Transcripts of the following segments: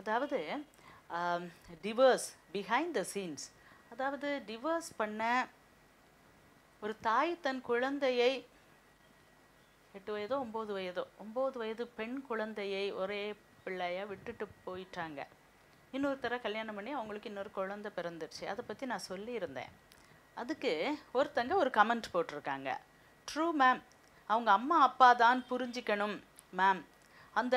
அதாவது divorce behind the scenes அதாவது divorce பண்ண ஒரு தாய் தன் குழந்தையை எட்டு வயதோ ஒம்பது வயதோ ஒம்பது வயது பெண் குழந்தையை ஒரே பிள்ளைய விட்டுட்டு போயிட்டாங்க இன்னொருத்தரை கல்யாணம் பண்ணி அவங்களுக்கு இன்னொரு குழந்தை பிறந்துருச்சு அதை பற்றி நான் சொல்லியிருந்தேன் அதுக்கு ஒருத்தங்க ஒரு கமெண்ட் போட்டிருக்காங்க ட்ரூ மேம் அவங்க அம்மா அப்பா தான் புரிஞ்சிக்கணும் மேம் அந்த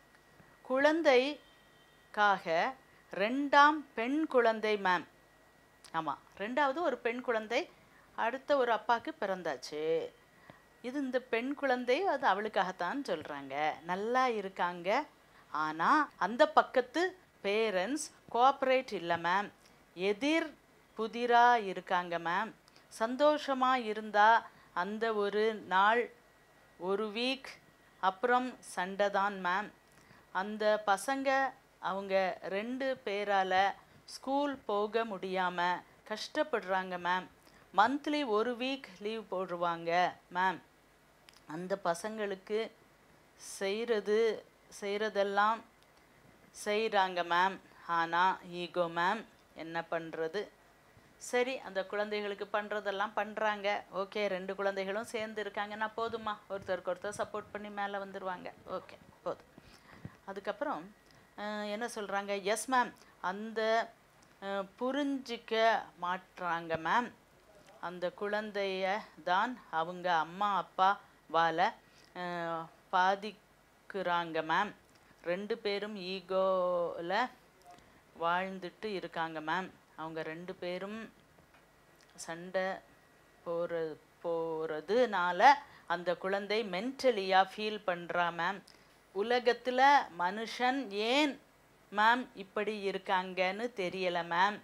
குழந்தைக்காக ரெண்டாம் பெண் குழந்தை மேம் ஆமாம் ரெண்டாவது ஒரு பெண் குழந்தை அடுத்த ஒரு அப்பாவுக்கு பிறந்தாச்சு இது இந்த பெண் குழந்தை அது அவளுக்காகத்தான் சொல்கிறாங்க நல்லா இருக்காங்க ஆனால் அந்த பக்கத்து பேரண்ட்ஸ் கோஆப்ரேட் இல்லை மேம் எதிர் புதிராக இருக்காங்க மேம் சந்தோஷமாக இருந்தால் அந்த ஒரு நாள் ஒரு வீக் அப்புறம் சண்டை தான் மேம் அந்த பசங்க அவங்க ரெண்டு பேரால் ஸ்கூல் போக முடியாமல் கஷ்டப்படுறாங்க மேம் மந்த்லி ஒரு வீக் லீவ் போடுவாங்க மேம் அந்த பசங்களுக்கு செய்கிறது செய்கிறதெல்லாம் செய்கிறாங்க மேம் ஆனால் ஈகோ மேம் என்ன பண்ணுறது சரி அந்த குழந்தைகளுக்கு பண்ணுறதெல்லாம் பண்ணுறாங்க ஓகே ரெண்டு குழந்தைகளும் சேர்ந்து இருக்காங்கன்னா போதுமா ஒருத்தருக்கு ஒருத்தர் சப்போர்ட் பண்ணி மேலே வந்துடுவாங்க ஓகே போதும் அதுக்கப்புறம் அஹ், என்ன சொல்கிறாங்க எஸ் மேம் அந்த அஹ், புரிஞ்சிக்க மாட்றாங்க மேம் அந்த குழந்தைய தான் அவங்க அம்மா அப்பாவால் பாதிக்கிறாங்க மேம் ரெண்டு பேரும் ஈகோவில் வாழ்ந்துட்டு இருக்காங்க மேம் அவங்க ரெண்டு பேரும் சண்டை போகிற போகிறதுனால அந்த குழந்தை மென்டலியாக ஃபீல் பண்ணுறா மேம் உலகத்தில் மனுஷன் ஏன் மேம் இப்படி இருக்காங்கன்னு தெரியலை ma'am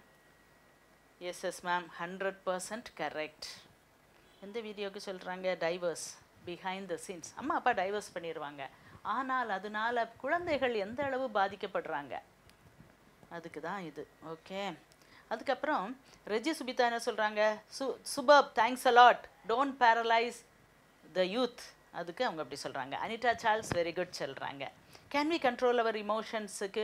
yes yes ma'am hundred percent correct எந்த வீடியோக்கு சொல்கிறாங்க டைவர்ஸ் பிஹைண்ட் த சீன்ஸ் அம்மா அப்பா டைவர்ஸ் பண்ணிடுவாங்க ஆனால் அதனால குழந்தைகள் எந்த அளவு பாதிக்கப்படுறாங்க அதுக்கு தான் இது ஓகே அதுக்கப்புறம் ரெஜி சுபிதா என்ன சொல்கிறாங்க சு சுபப் thanks a lot don't paralyse the youth அதுக்கு அவங்க அப்படி சொல்கிறாங்க அனிதா சார்ல்ஸ் வெரி குட் சொல்கிறாங்க கேன் வி கண்ட்ரோல் அவர் இமோஷன்ஸுக்கு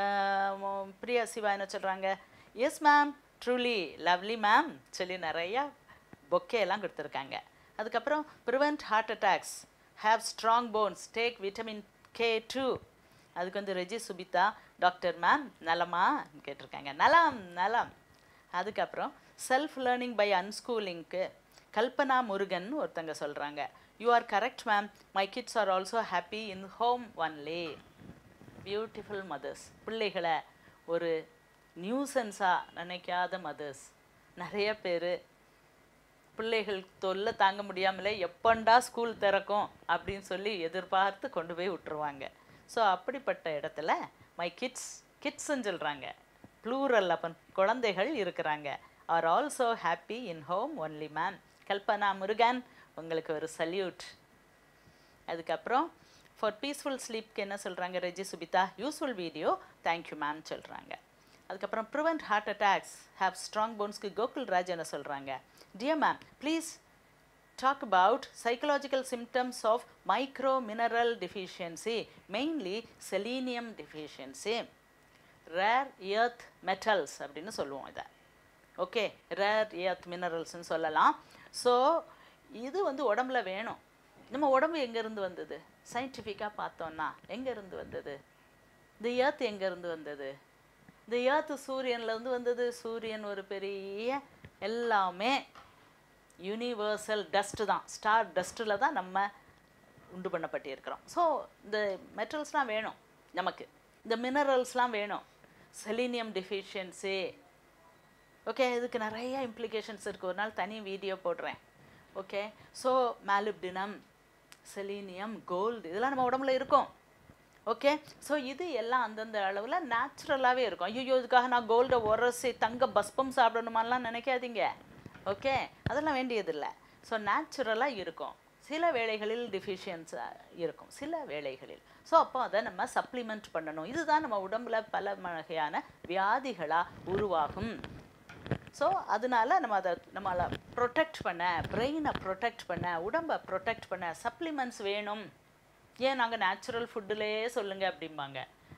பிரியா சிவா என்ன சொல்கிறாங்க yes ma'am truly lovely ma'am சொல்லி நிறையா பொக்கே எல்லாம் கொடுத்துருக்காங்க அதுக்கப்புறம் prevent heart attacks have strong bones take vitamin K two அதுக்கு வந்து ரெஜி சுபிதா டாக்டர் மேம் நலமா கேட்டிருக்காங்க நலம் நலம் அதுக்கப்புறம் செல்ஃப் லேர்னிங் பை அன்ஸ்கூலிங்க்கு கல்பனா முருகன் ஒருத்தங்க சொல்கிறாங்க you are correct ma'am my kids are also happy in home only beautiful mothers பிள்ளைகளை ஒரு நியூசன்ஸாக நினைக்காத மதர்ஸ் நிறைய பேர் பிள்ளைகள் தொல்லை தாங்க முடியாமலே எப்பண்டா ஸ்கூல் திறக்கும் அப்படின்னு சொல்லி எதிர்பார்த்து கொண்டு போய் விட்டுருவாங்க ஸோ அப்படிப்பட்ட இடத்துல மை கிட்ஸ் கிட்ஸ்ன்னு சொல்கிறாங்க ப்ளூரல் அப்போ குழந்தைகள் இருக்கிறாங்க are also happy in home only ma'am Kalpana Murugan உங்களுக்கு ஒரு சல்யூட் அதுக்கப்புறம் ஃபார் பீஸ்ஃபுல் ஸ்லீப்க்கு என்ன சொல்கிறாங்க Reji Subitha useful video thank you ma'am சொல்கிறாங்க அதுக்கப்புறம் prevent heart attacks have strong போன்ஸ்க்கு கோகுல் ராஜ் என்ன சொல்கிறாங்க dear ma'am please talk about psychological symptoms of micro mineral deficiency mainly selenium deficiency rare earth metals அப்படின்னு சொல்லுவோம் இதை ஓகே ரேர் earth மினரல்ஸ்னு சொல்லலாம் ஸோ இது வந்து உடம்புல வேணும் நம்ம உடம்பு எங்கேருந்து வந்தது சயின்டிஃபிக்காக பார்த்தோன்னா எங்கேருந்து வந்தது இந்த earth எங்கேருந்து வந்தது இந்த earth சூரியன்லேருந்து வந்தது சூரியன் ஒரு பெரிய எல்லாமே யூனிவர்சல் டஸ்ட்டு தான் ஸ்டார் டஸ்ட்டில் தான் நம்ம உண்டு பண்ணப்பட்டிருக்கிறோம் ஸோ இந்த மெட்டல்ஸ்லாம் வேணும் நமக்கு இந்த மினரல்ஸ்லாம் வேணும் செலீனியம் டெஃபிஷியன்சி ஓகே இதுக்கு நிறைய இம்ப்ளிகேஷன்ஸ் இருக்குது ஒரு நாள் தனி வீடியோ போடுறேன் okay so molybdenum selenium gold இதெல்லாம் நம்ம உடம்புல இருக்கும் ஓகே ஸோ இது எல்லாம் அந்தந்த அளவில் நேச்சுரலாகவே இருக்கும் ஐயோ இதுக்காக நான் கோல்டை உரசி தங்க பஸ்பம் சாப்பிடணுமான்லாம் நினைக்காதீங்க ஓகே அதெல்லாம் வேண்டியதில்லை ஸோ நேச்சுரலாக இருக்கும் சில வேளைகளில் டிஃபிஷியன்ஸாக இருக்கும் சில வேளைகளில் ஸோ அப்போ அதை நம்ம சப்ளிமெண்ட் பண்ணணும் இதுதான் நம்ம உடம்புல பல வகையான வியாதிகளாக உருவாகும் ஸோ அதனால நம்ம அதை நம்மளை ப்ரொடெக்ட் பண்ண பிரெயினை ப்ரொடெக்ட் பண்ண உடம்பை ப்ரொடெக்ட் பண்ண சப்ளிமெண்ட்ஸ் வேணும் ஏன் நாங்கள் நேச்சுரல் ஃபுட்டுலேயே சொல்லுங்க அப்படிம்பாங்க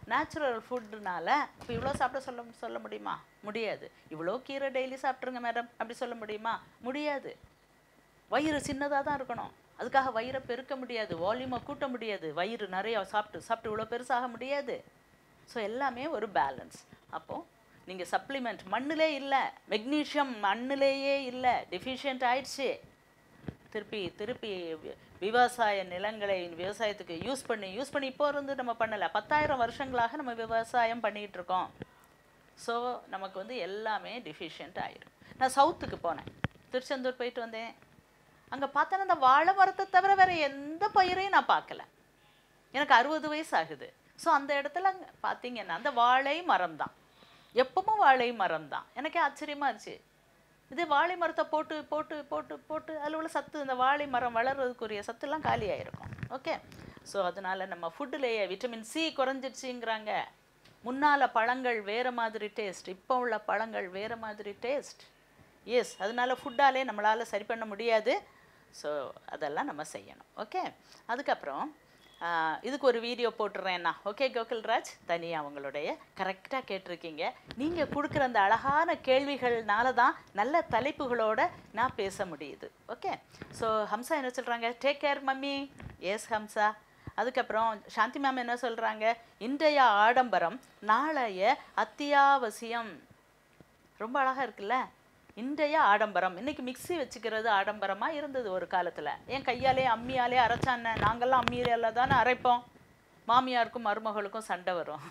நேச்சுரல் ஃபுட்டுனால இப்போ இவ்வளோ சாப்பிட சொல்ல சொல்ல முடியுமா முடியாது இவ்வளோ கீரை டெய்லி சாப்பிட்ருங்க மேடம் அப்படி சொல்ல முடியுமா முடியாது வயிறு சின்னதாக தான் இருக்கணும் அதுக்காக வயிறை பெருக்க முடியாது வால்யூமை கூட்ட முடியாது வயிறு நிறைய சாப்பிட்டு சாப்பிட்டு இவ்வளோ பெருசாக முடியாது ஸோ எல்லாமே ஒரு பேலன்ஸ் அப்போது நீங்கள் சப்ளிமெண்ட் மண்ணிலே இல்லை மெக்னீஷியம் மண்ணிலேயே இல்லை டெஃபிஷியன்ட் ஆயிடுச்சு திருப்பி திருப்பி வி- விவசாய நிலங்களை விவசாயத்துக்கு யூஸ் பண்ணி யூஸ் பண்ணி இப்போ இருந்து நம்ம பண்ணலை பத்தாயிரம் வருஷங்களாக நம்ம விவசாயம் பண்ணிகிட்டு இருக்கோம் ஸோ நமக்கு வந்து எல்லாமே டிஃபிஷியன்ட் ஆயிடும் நான் சவுத்துக்கு போனேன் திருச்செந்தூர் போயிட்டு வந்தேன் அங்கே பார்த்தேன்னா அந்த வாழை மரத்தை தவிர வேற எந்த பயிரையும் நான் பார்க்கல எனக்கு அறுபது வயசு ஆகுது ஸோ அந்த இடத்துல அங்க பார்த்தீங்கன்னா அந்த வாழை மரம் தான் எப்பவும் வாழை மரம் தான் எனக்கே ஆச்சரியமா இருந்துச்சு இதே வாழை மரத்தை போட்டு போட்டு போட்டு போட்டு அதில் உள்ள சத்து இந்த வாழை மரம் வளர்றதுக்குரிய சத்துலாம் காலியாயிருக்கும் ஓகே ஸோ அதனால நம்ம ஃபுட்டுலேயே விட்டமின் சி குறைஞ்சிருச்சுங்கிறாங்க முன்னால் பழங்கள் வேறு மாதிரி டேஸ்ட் இப்போ உள்ள பழங்கள் வேறு மாதிரி டேஸ்ட் எஸ் அதனால ஃபுட்டாலே நம்மளால் சரி பண்ண முடியாது ஸோ அதெல்லாம் நம்ம செய்யணும் ஓகே அதுக்கப்புறம் ஆஹ், இதுக்கு ஒரு வீடியோ போட்டுறேன்னா ஓகே கோகுல்ராஜ் தனியாக அவங்களுடைய கரெக்டாக கேட்டிருக்கீங்க நீங்கள் கொடுக்குற அந்த அழகான கேள்விகள்னால தான் நல்ல தலைப்புகளோட நான் பேச முடியுது ஓகே ஸோ ஹம்சா என்ன சொல்கிறாங்க take care mummy yes Hamsa அதுக்கப்புறம் சாந்தி மேம் என்ன சொல்கிறாங்க இன்றைய ஆடம்பரம் நாளைய அத்தியாவசியம் ரொம்ப அழகா இருக்குல்ல இன்றைய ஆடம்பரம் இன்னைக்கு மிக்ஸி வச்சுக்கிறது ஆடம்பரமா இருந்தது ஒரு காலத்துல என் கையாலே அம்மியாலே அரைச்சான நாங்கெல்லாம் அம்மியால தானே அரைப்போம் மாமியாருக்கும் மருமகளுக்கும் சண்டை வரும்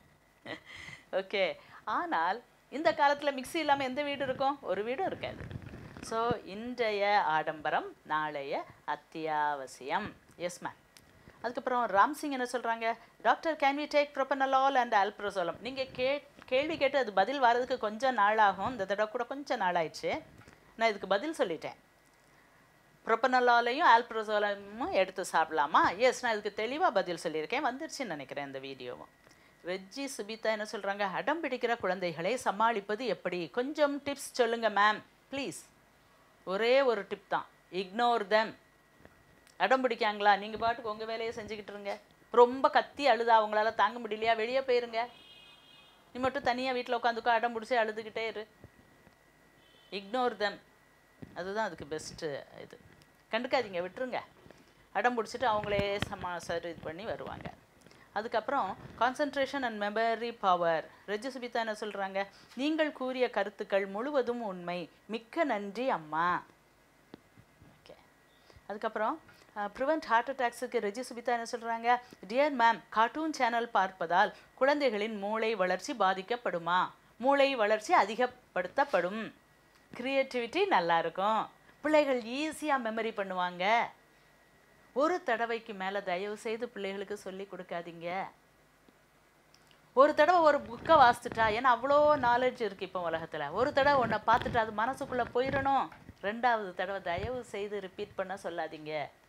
ஓகே ஆனால் இந்த காலத்துல மிக்ஸி இல்லாம எந்த வீடு இருக்கும் ஒரு வீடும் இருக்காது ஸோ இன்றைய ஆடம்பரம் நாளைய அத்தியாவசியம் எஸ் மேம் அதுக்கப்புறம் ராம்சிங் என்ன சொல்றாங்க doctor can we take propranolol and alprazolam நீங்க கே கேள்வி கேட்டு அது பதில் வர்றதுக்கு கொஞ்சம் நாள் ஆகும் இந்த தடவை கூட கொஞ்சம் நாள் ஆயிடுச்சு நான் இதுக்கு பதில் சொல்லிட்டேன் ப்ரொபனலாலையும் ஆல்ப்ரோசோலமும் எடுத்து சாப்பிடலாமா எஸ் நான் இதுக்கு தெளிவாக பதில் சொல்லியிருக்கேன் வந்துருச்சுன்னு நினைக்கிறேன் இந்த வீடியோவும் ரெஜ்ஜி சுபிதா என்ன சொல்கிறாங்க அடம் பிடிக்கிற குழந்தைகளை சமாளிப்பது எப்படி கொஞ்சம் டிப்ஸ் சொல்லுங்க மேம் ப்ளீஸ் ஒரே ஒரு டிப் தான் இக்னோர் them அடம் பிடிக்காங்களா நீங்கள் பாட்டுக்கு உங்கள் வேலையை செஞ்சுக்கிட்டு இருங்க ரொம்ப கத்தி அழுதா அவங்களால தாங்க முடியலையா வெளியே போயிருங்க நீ மட்டும் தனியாக வீட்டில் உட்காந்துக்கோ அடம் பிடிச்சி அழுதுகிட்டே இரு இக்னோர் them அதுதான் அதுக்கு பெஸ்ட்டு இது கண்டுக்காதீங்க விட்டுருங்க அடம் பிடிச்சிட்டு அவங்களே சமா சரி இது பண்ணி வருவாங்க அதுக்கப்புறம் concentration and memory power Reji Subitha என்ன சொல்கிறாங்க நீங்கள் கூறிய கருத்துக்கள் முழுவதும் உண்மை மிக்க நன்றி அம்மா ஓகே அதுக்கப்புறம் ப்ரிவென்ட் ஹார்ட் அட்டாக்ஸுக்கு ரெஜி சுபிதா என்ன சொல்கிறாங்க டியர் மேம் கார்ட்டூன் சேனல் பார்ப்பதால் குழந்தைகளின் மூளை வளர்ச்சி பாதிக்கப்படுமா மூளை வளர்ச்சி அதிகப்படுத்தப்படும் கிரியேட்டிவிட்டி நல்லா இருக்கும் பிள்ளைகள் ஈஸியாக மெமரி பண்ணுவாங்க ஒரு தடவைக்கு மேலே தயவு செய்து பிள்ளைகளுக்கு சொல்லி கொடுக்காதீங்க ஒரு தடவை ஒரு புக்கை வாசித்துட்டா ஏன்னா அவ்வளோ நாலேஜ் இருக்குது இப்போ உலகத்தில் ஒரு தடவை ஒன்றை பார்த்துட்டு அது மனசுக்குள்ளே போயிடணும் ரெண்டாவது தடவை தயவு செய்து ரிப்பீட் பண்ண சொல்லாதீங்க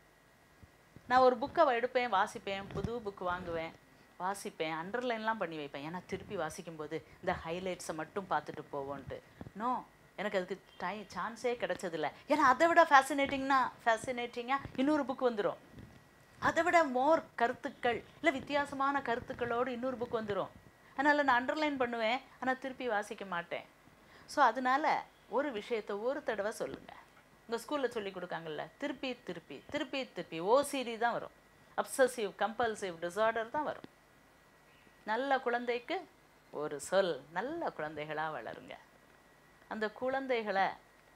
நான் ஒரு புக்கை எடுப்பேன் வாசிப்பேன் புது புக் வாங்குவேன் வாசிப்பேன் அண்டர்லைன்லாம் பண்ணி வைப்பேன் ஏன்னா திருப்பி வாசிக்கும்போது இந்த ஹைலைட்ஸை மட்டும் பார்த்துட்டு போவோன்ட்டு நோ எனக்கு அதுக்கு டை சான்ஸே கிடைச்சதில்ல ஏன்னா அதை விட ஃபேசினேட்டிங்னா ஃபேசினேட்டிங்காக இன்னொரு புக் வந்துடும் அதை விட மோர் கருத்துக்கள் இல்லை வித்தியாசமான கருத்துக்களோடு இன்னொரு புக் வந்துடும் அதனால் நான் அண்டர்லைன் பண்ணுவேன் ஆனால் திருப்பி வாசிக்க மாட்டேன் ஸோ அதனால ஒரு விஷயத்தை ஒரு தடவை சொல்லுங்கள் உங்கள் ஸ்கூலில் சொல்லி கொடுக்காங்கல்ல திருப்பி திருப்பி திருப்பி திருப்பி ஓசிடி தான் வரும் அப்சசிவ் கம்பல்சிவ் டிசார்டர் தான் வரும் நல்ல குழந்தைக்கு ஒரு சொல் நல்ல குழந்தைகளாக வளருங்க அந்த குழந்தைகளை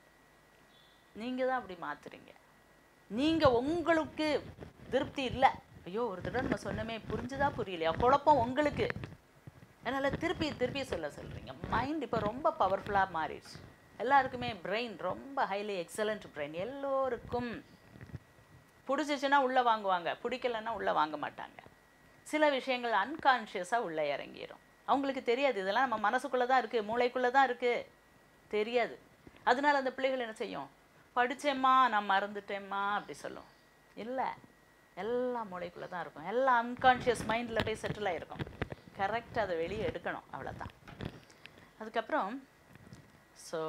நீங்கள் தான் அப்படி மாத்துறீங்க நீங்கள் உங்களுக்கு திருப்தி இல்லை ஐயோ ஒரு தடவை நம்ம சொன்னமே புரிஞ்சுதா புரியலையா குழப்பம் உங்களுக்கு அதனால் திருப்பி திருப்பி சொல்ல சொல்கிறீங்க மைண்ட் இப்போ ரொம்ப பவர்ஃபுல்லாக மாறிடுச்சு எல்லாருக்குமே பிரெயின் ரொம்ப ஹைலி எக்ஸலண்ட் பிரெயின் எல்லோருக்கும் பிடிச்சிச்சுன்னா உள்ளே வாங்குவாங்க பிடிக்கலன்னா உள்ளே வாங்க மாட்டாங்க சில விஷயங்கள் அன்கான்ஷியஸாக உள்ளே இறங்கிரும் அவங்களுக்கு தெரியாது இதெல்லாம் நம்ம மனசுக்குள்ளே தான் இருக்குது மூளைக்குள்ளே தான் இருக்குது தெரியாது அதனால அந்த பிள்ளைகள் என்ன செய்யும் படிச்சேம்மா நான் மறந்துட்டேம்மா அப்படி சொல்லும் இல்லை எல்லாம் மூளைக்குள்ளே தான் இருக்கும் எல்லாம் அன்கான்ஷியஸ் மைண்டில் போய் செட்டில் ஆகிருக்கும் கரெக்டாக அதை வெளியே எடுக்கணும் அவ்வளோதான் அதுக்கப்புறம் ஸோ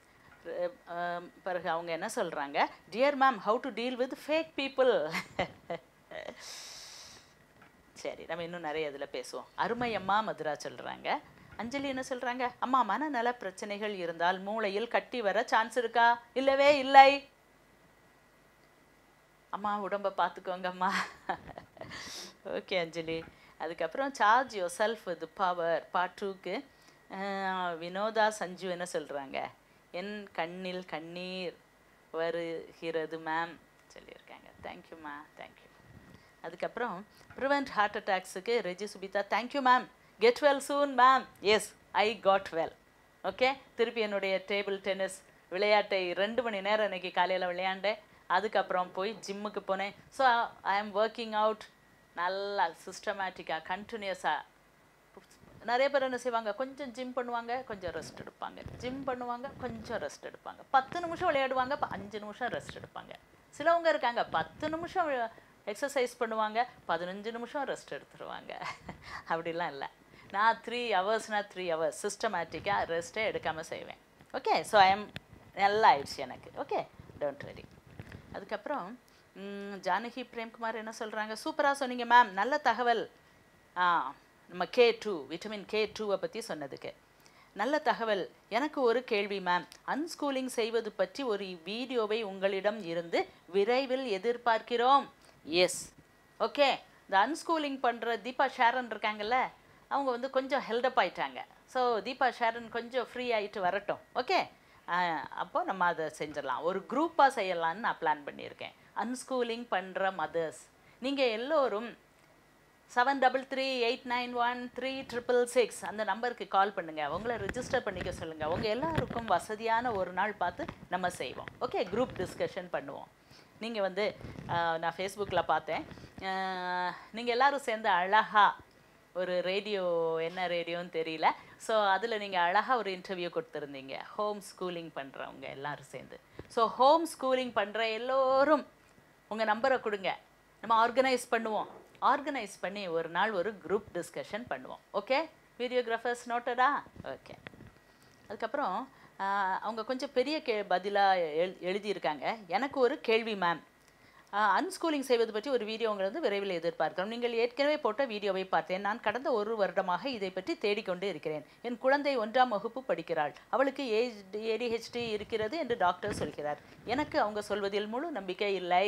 பிறகு அவங்க என்ன சொல்கிறாங்க dear ma'am how to deal with fake people சரி நம்ம இன்னும் நிறைய இதில் பேசுவோம் அருமை அம்மா மதுரா சொல்கிறாங்க அஞ்சலி என்ன சொல்கிறாங்க அம்மா மனநல பிரச்சனைகள் இருந்தால் மூளையில் கட்டி வர சான்ஸ் இருக்கா இல்லவே இல்லை அம்மா உடம்ப பார்த்துக்கோங்கம்மா ஓகே அஞ்சலி அதுக்கப்புறம் charge yourself with power part டூக்கு வினோதா சஞ்சு என்ன சொல்கிறாங்க என் கண்ணில் கண்ணீர் வருகிறது மேம் சொல்லியிருக்காங்க தேங்க்யூம்மா தேங்க்யூ அதுக்கப்புறம் ப்ரிவென்ட் ஹார்ட் அட்டாக்ஸுக்கு Reji Subitha thank you ma'am get well soon ma'am yes I got well okay திருப்பி என்னுடைய டேபிள் டென்னிஸ் விளையாட்டை ரெண்டு மணி நேரம் இன்னைக்கு காலையில் விளையாண்டேன் அதுக்கப்புறம் போய் ஜிம்முக்கு போனேன் ஸோ ஐ ஆம் ஒர்க்கிங் அவுட் நல்லா சிஸ்டமேட்டிக்காக கண்டினியூஸாக நிறைய பேர் என்ன செய்வாங்க கொஞ்சம் ஜிம் பண்ணுவாங்க கொஞ்சம் ரெஸ்ட் எடுப்பாங்க ஜிம் பண்ணுவாங்க கொஞ்சம் ரெஸ்ட் எடுப்பாங்க பத்து நிமிஷம் விளையாடுவாங்க ப- அஞ்சு நிமிஷம் ரெஸ்ட் எடுப்பாங்க சிலவங்க இருக்காங்க பத்து நிமிஷம் எக்ஸசைஸ் பண்ணுவாங்க பதினஞ்சு நிமிஷம் ரெஸ்ட் எடுத்துருவாங்க அப்படிலாம் இல்லை நான் த்ரீ ஹவர்ஸ்னால் த்ரீ ஹவர்ஸ் சிஸ்டமேட்டிக்காக ரெஸ்ட்டே எடுக்காமல் செய்வேன் ஓகே ஸோ ஐ எம் நல்லா ஆயிடுச்சு எனக்கு ஓகே டோன்ட் வெரி அதுக்கப்புறம் ம், ஜானகி பிரேம்குமார் என்ன சொல்கிறாங்க சூப்பராக சொன்னீங்க மேம் நல்ல தகவல் ஆ நம்ம கே டூ விட்டமின் கே டூவை பற்றி சொன்னதுக்கு நல்ல தகவல் எனக்கு ஒரு கேள்வி மேம் அன்ஸ்கூலிங் செய்வது பற்றி ஒரு வீடியோவை உங்களிடம் இருந்து விரைவில் எதிர்பார்க்கிறோம் எஸ் ஓகே இந்த அன்ஸ்கூலிங் பண்ணுற தீபா ஷேரன் இருக்காங்கல்ல அவங்க வந்து கொஞ்சம் ஹெல்டப் ஆயிட்டாங்க ஸோ தீபா ஷேரன் கொஞ்சம் ஃப்ரீ ஆயிட்டு வரட்டும் ஓகே அப்போ நம்ம அதை செஞ்சிடலாம் ஒரு குரூப்பாக செய்யலாம்னு நான் பிளான் பண்ணியிருக்கேன் அன்ஸ்கூலிங் பண்ணுற மதர்ஸ் நீங்கள் எல்லோரும் seven double three eight nine one three triple six அந்த நம்பருக்கு கால் பண்ணுங்கள் உங்களை ரிஜிஸ்டர் பண்ணிக்க சொல்லுங்கள் உங்கள் எல்லாருக்கும் வசதியான ஒரு நாள் பார்த்து நம்ம செய்வோம் ஓகே குரூப் டிஸ்கஷன் பண்ணுவோம் நீங்கள் வந்து ஆஹ், நான் ஃபேஸ்புக்கில் பார்த்தேன் நீங்கள் எல்லாரும் சேர்ந்து அழகா ஒரு ரேடியோ என்ன ரேடியோன்னு தெரியல ஸோ அதில் நீங்கள் அழகாக ஒரு இன்டர்வியூ கொடுத்துருந்தீங்க ஹோம் ஸ்கூலிங் பண்ணுறவங்க எல்லாரும் சேர்ந்து ஸோ ஹோம் ஸ்கூலிங் பண்ணுற எல்லோரும் உங்கள் நம்பரை கொடுங்க நம்ம ஆர்கனைஸ் பண்ணுவோம் ஆர்கனைஸ் பண்ணி ஒரு நாள் ஒரு குரூப் டிஸ்கஷன் பண்ணுவோம் ஓகே வீடியோகிராஃபர்ஸ் நோட்டடா ஓகே அதுக்கப்புறம் ஆஹ், அவங்க கொஞ்சம் பெரிய கே பதிலாக எழு எழுதியிருக்காங்க எனக்கு ஒரு கேள்வி மேம் அன்ஸ்கூலிங் செய்வது பற்றி ஒரு வீடியோ உங்களிருந்து விரைவில் எதிர்பார்க்கிறோம் நீங்கள் ஏற்கனவே போட்ட வீடியோவை பார்த்தேன் நான் கடந்த ஒரு வருடமாக இதை பற்றி தேடிக்கொண்டு இருக்கிறேன் என் குழந்தை ஒன்றாம் வகுப்பு படிக்கிறாள் அவளுக்கு ஏஜ் ஏடிஹெச்டி இருக்கிறது என்று டாக்டர் சொல்கிறார் எனக்கு அவங்க சொல்வதில் முழு நம்பிக்கை இல்லை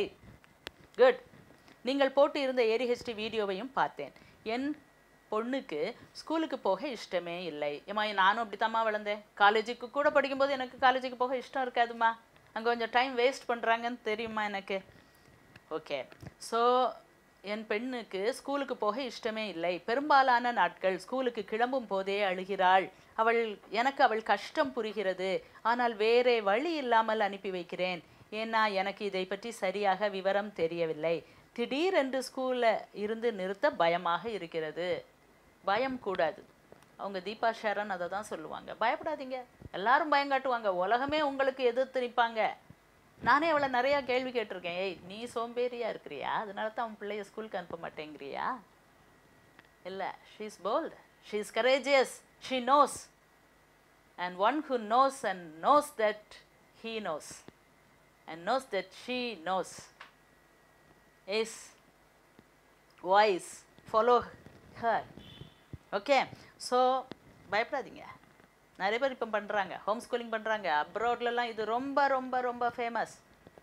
குட் நீங்கள் போட்டு இருந்த ஏடிஹெச்டி வீடியோவையும் பார்த்தேன் என் பொண்ணுக்கு ஸ்கூலுக்கு போக இஷ்டமே இல்லை ஏம்மா நானும் அப்படித்தாம்மா வளர்ந்தேன் காலேஜுக்கு கூட படிக்கும்போது எனக்கு காலேஜுக்கு போக இஷ்டம் இருக்காதும்மா அங்கே கொஞ்சம் டைம் வேஸ்ட் பண்ணுறாங்கன்னு தெரியுமா எனக்கு ஓகே ஸோ என் பெண்ணுக்கு ஸ்கூலுக்கு போக இஷ்டமே இல்லை பெரும்பாலான நாட்கள் ஸ்கூலுக்கு கிளம்பும் போதே அழுகிறாள் அவள் எனக்கு அவள் கஷ்டம் புரிகிறது ஆனால் வேறே வழி இல்லாமல் அனுப்பி வைக்கிறேன் ஏன்னா எனக்கு இதை பற்றி சரியாக விவரம் தெரியவில்லை திடீரென்று ஸ்கூலில் இருந்து நிறுத்த பயமாக இருக்கிறது பயம் கூடாது அவங்க தீபா ஷரண் அதை தான் சொல்லுவாங்க பயப்படாதீங்க எல்லாரும் பயம் காட்டுவாங்க உலகமே உங்களுக்கு எதிர்த்து நிற்பாங்க நானே அவளை நிறையா கேள்வி கேட்டிருக்கேன் ஏய் நீ சோம்பேறியா இருக்கிறியா அதனால தான் அவன் பிள்ளைய ஸ்கூலுக்கு அனுப்ப மாட்டேங்கிறியா இல்லை she is bold she is courageous she knows and one who knows and knows that he knows and knows that she knows is wise follow her okay so பயப்படாதீங்க நிறைய பேர் இப்போ பண்ணுறாங்க ஹோம் ஸ்கூலிங் பண்ணுறாங்க அப்ராட்லலாம் இது ரொம்ப ரொம்ப ரொம்ப ஃபேமஸ்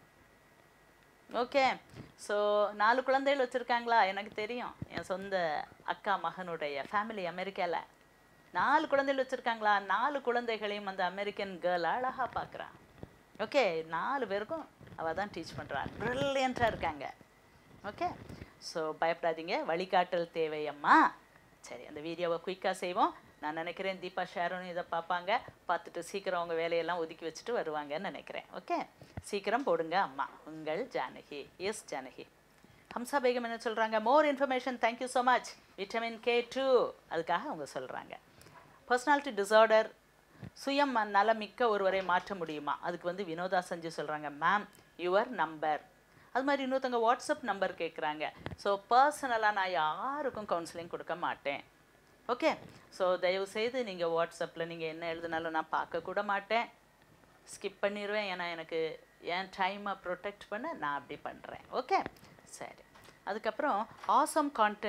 ஓகே ஸோ நாலு குழந்தைகள் வச்சுருக்காங்களா எனக்கு தெரியும் என் சொந்த அக்கா மகனுடைய ஃபேமிலி அமெரிக்காவில் நாலு குழந்தைகள் வச்சுருக்காங்களா நாலு குழந்தைகளையும் அந்த அமெரிக்கன் கேர்ள் அழகாக பார்க்குறான் ஓகே நாலு பேருக்கும் அவள் தான் டீச் பண்ணுறான் ப்ரில்லியண்ட்டாக இருக்காங்க ஓகே ஸோ பயப்படாதீங்க வழிகாட்டல் தேவை அம்மா சரி அந்த வீடியோவை குயிக்காக செய்வோம் நான் நினைக்கிறேன் தீபா ஷேரனும் இதை பார்ப்பாங்க பார்த்துட்டு சீக்கிரம் அவங்க வேலையெல்லாம் ஒதுக்கி வச்சுட்டு வருவாங்கன்னு நினைக்கிறேன் ஓகே சீக்கிரம் போடுங்க அம்மா உங்கள் ஜானகி எஸ் ஜானகி ஹம்சா பேகம் என்ன சொல்கிறாங்க more information thank you so much vitamin K two அதுக்காக அவங்க சொல்கிறாங்க பர்சனாலிட்டி டிசார்டர் சுயம் நலமிக்க ஒருவரை மாற்ற முடியுமா அதுக்கு வந்து வினோதா சஞ்சு சொல்கிறாங்க மேம் யுவர் நம்பர் அது மாதிரி இன்னொருத்தவங்க வாட்ஸ்அப் நம்பர் கேட்குறாங்க ஸோ பர்சனலாக நான் யாருக்கும் கவுன்சிலிங் கொடுக்க மாட்டேன் ஓகே ஸோ தயவுசெய்து நீங்கள் வாட்ஸ்அப்பில் நீங்கள் என்ன எழுதினாலும் நான் பார்க்க கூட மாட்டேன் ஸ்கிப் பண்ணிடுவேன் ஏன்னா எனக்கு என் டைமை ப்ரொடெக்ட் பண்ண நான் அப்படி பண்ணுறேன் ஓகே சரி அதுக்கப்புறம் awesome content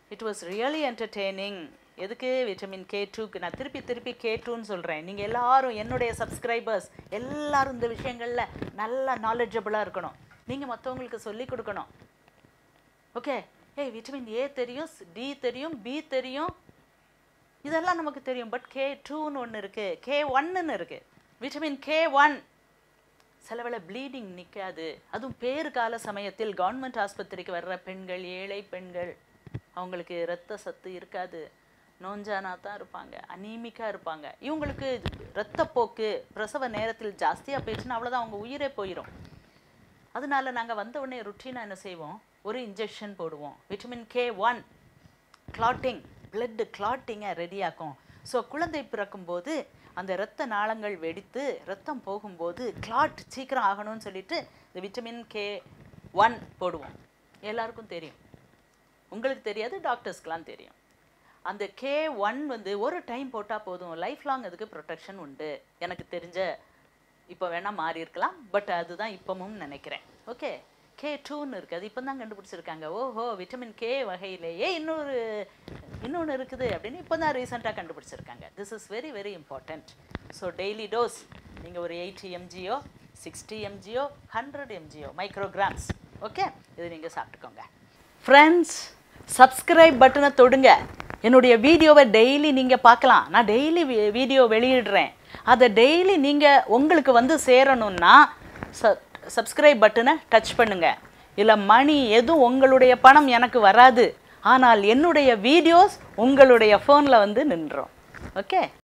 it was really entertaining எதுக்கு விட்டமின் கே டூக்கு நான் திருப்பி திருப்பி கே டூன்னு சொல்கிறேன் நீங்கள் எல்லாரும் என்னுடைய சப்ஸ்கிரைபர்ஸ் எல்லாரும் இந்த விஷயங்களில் நல்லா நாலேஜபிளாக இருக்கணும் நீங்கள் மற்றவங்களுக்கு சொல்லி கொடுக்கணும் ஓகே ஏய் விட்டமின் ஏ தெரியும் டி தெரியும் பி தெரியும் இதெல்லாம் நமக்கு தெரியும் பட் கே டூன்னு ஒன்று இருக்குது கே ஒன்னுன்னு இருக்குது விட்டமின் கே ஒன் சில வேளை ப்ளீடிங் நிற்காது அதுவும் பேறு கால சமயத்தில் கவர்மெண்ட் ஆஸ்பத்திரிக்கு வர்ற பெண்கள் ஏழை பெண்கள் அவங்களுக்கு இரத்த சத்து இருக்காது நோஞ்சானா தான் இருப்பாங்க அனீமிக்காக இருப்பாங்க இவங்களுக்கு இரத்தப்போக்கு பிரசவ நேரத்தில் ஜாஸ்தியாக போயிடுச்சுன்னா அவ்வளோதான் அவங்க உயிரே போயிடும் அதனால நாங்கள் வந்த உடனே ருட்டீனாக என்ன செய்வோம் ஒரு இன்ஜெக்ஷன் போடுவோம் vitamin K one clotting blood கிளாட்டிங்கை ரெடியாக்கும் ஸோ குழந்தை பிறக்கும்போது அந்த இரத்த நாளங்கள் வெடித்து ரத்தம் போகும்போது கிளாட் சீக்கிரம் ஆகணும்னு சொல்லிட்டு இந்த விட்டமின் கே ஒன் போடுவோம் எல்லாருக்கும் தெரியும் உங்களுக்கு தெரியாது டாக்டர்ஸ்க்கெலாம் தெரியும் அந்த கே ஒன் வந்து ஒரு டைம் போட்டால் போதும் லைஃப் லாங் அதுக்கு ப்ரொடெக்ஷன் உண்டு எனக்கு தெரிஞ்ச இப்போ வேணால் மாறி இருக்கலாம் பட் அதுதான் இப்பவும் நினைக்கிறேன் ஓகே கே டூன்னு இருக்குது அது இப்போ தான் கண்டுபிடிச்சிருக்காங்க ஓஹோ விட்டமின் கே வகையிலேயே இன்னொரு இன்னொன்று இருக்குது அப்படின்னு இப்போ தான் ரீசெண்டாக கண்டுபிடிச்சிருக்காங்க this is very very important so daily dose நீங்கள் ஒரு எயிட்டி எம்ஜியோ சிக்ஸ்டி எம்ஜியோ ஹண்ட்ரட் எம்ஜியோ மைக்ரோகிராம்ஸ் ஓகே இது நீங்கள் சாப்பிட்டுக்கோங்க ஃப்ரெண்ட்ஸ் சப்ஸ்கிரைப் பட்டனை தொடுங்க என்னுடைய வீடியோவை டெய்லி நீங்கள் பார்க்கலாம் நான் டெய்லி வீடியோ வெளியிடுறேன் அதை டெய்லி நீங்கள் உங்களுக்கு வந்து சேரணும்னா ச சப்ஸ்கிரைப் பட்டனை டச் பண்ணுங்க இல்லை மணி எதுவும் உங்களுடைய பணம் எனக்கு வராது ஆனால் என்னுடைய வீடியோஸ் உங்களுடைய ஃபோனில் வந்து நின்றோம் ஓகே